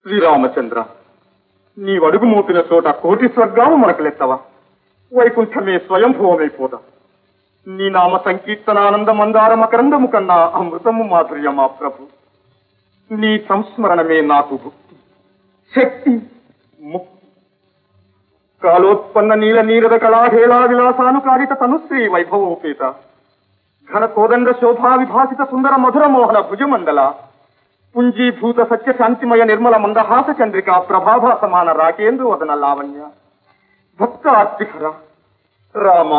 శ్రీరామచంద్ర నీ అడుగు మోపిన చోట కోటి స్వర్గాలు మనకులెత్తవా వైకుంఠమే స్వయంభూవమైపోదా నీ నామ సంకీర్తనానంద మందార మకరందము కన్నా అమృతము మాధుర్యమా ప్రభు నీ సంస్మరణమే నాకు భుక్తి శక్తి ముక్తి కాలోత్పన్న నీల నీరద కళాహేళా విలాసానుకారిత తనుశ్రీ వైభవోపేత ఘన కోదండ శోభా విభాసిత సుందర మధుర మోహన భుజమండల పుంజీభూత సత్య శాంతిమయ నిర్మల మందహాస చంద్రిక ప్రభాభా సమాన రాకేంద్ర వదన లావణ్య భక్త అర్తిహర రామ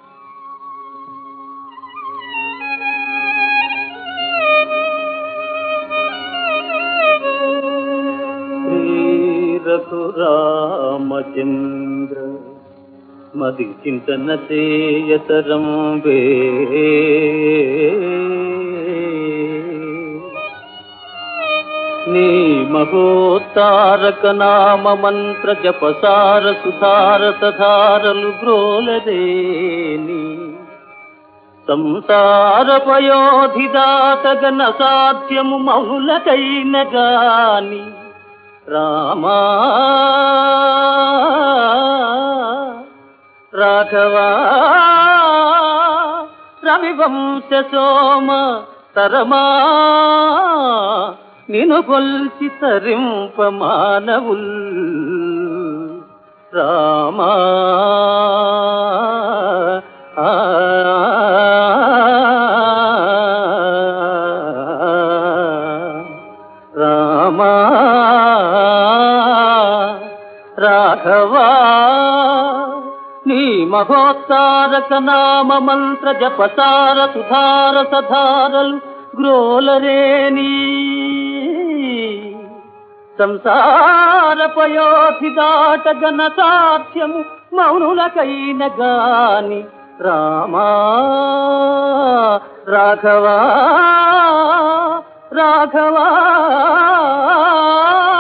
శ్రీరఘురామచంద్ర మది చింతన చేయతరం వే నీ మహోత్తారక నామ మంత్ర జపసార సుధార సధారలు గ్రోలదేని సంసార పయోధిదాతగన సాధ్యము మౌలకైన గాని రామా రాఘవా రవివంశ సోమ తరమా నిను కొల్చి తరింప మానవుల్ రామా ఆ, రామా రాఘవా నీ మహోత్తారక నామ మంత్ర జపసార సుధార సధారలు గ్రోలరేని సంసార పయోధి దాటగన సాధ్యము మౌనులకైన గాని రామా రాఘవా రాఘవా